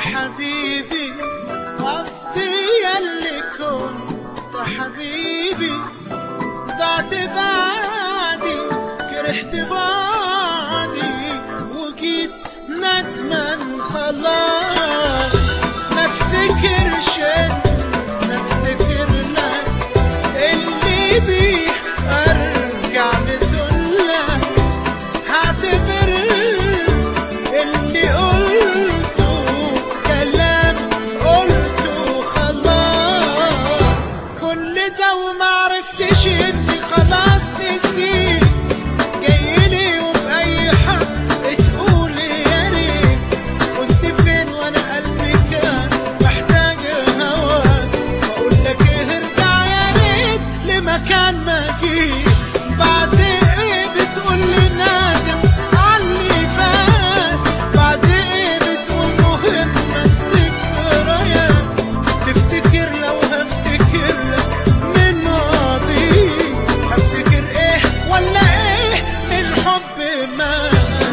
حبيبي قصدي يلي كنت حبيبي ضعت بعدي كرهت بعدي وجيت ندمان خلاص ما افتكرش ما افتكر لك اللي بيه ارجع لذلك هعتبر اللي قلته كلام قلته خلاص كل ده وما عرفتش اني خلاص نسيت جايلي وبأي حق تقول يا ريت كنت فين وانا قلبي كان محتاج هواك بقول لك ارجع يا ريت لمكان ما جيت بعد ايه بتقول لي نادم علي فات بعد ايه بتقول مهم الذكريات تفتكر لو هفتكر لك من ماضي هفتكر ايه ولا ايه من حب ما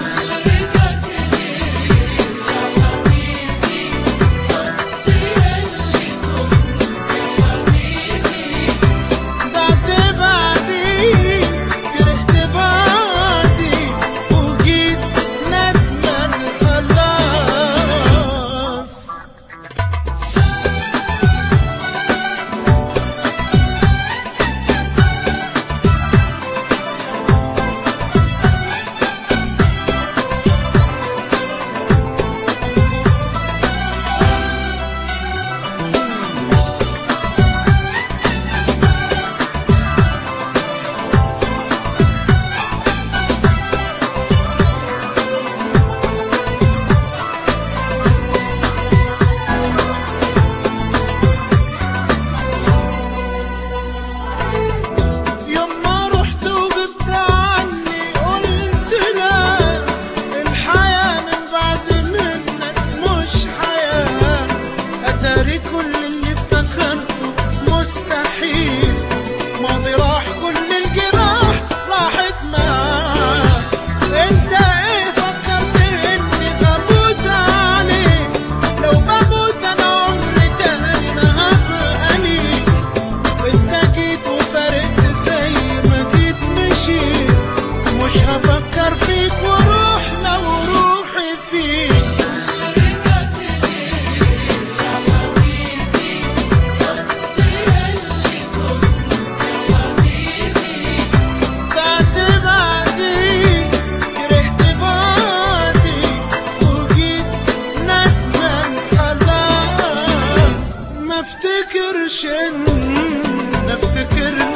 ضعت بعدي كرهت بعدي وجيت ندمان خلاص يوم ما رحت وغبت عني قلت لا الحياة من بعد منك مش حياة أتاري كل اللي افتكرته مستحيل ماضي راح كل الجراح راحت معاه انت ايه فكرت اني هموت عليك لو بموت انا عمري تاني ما هبقى ليك وانت جيت وفارقت زي ما جيت مشيت مش هفكر فيك وروحنا وروحي فيك بعد بعدي كرهت بعدي وجيت ندمان خلاص ما افتكرش ان ما افتكر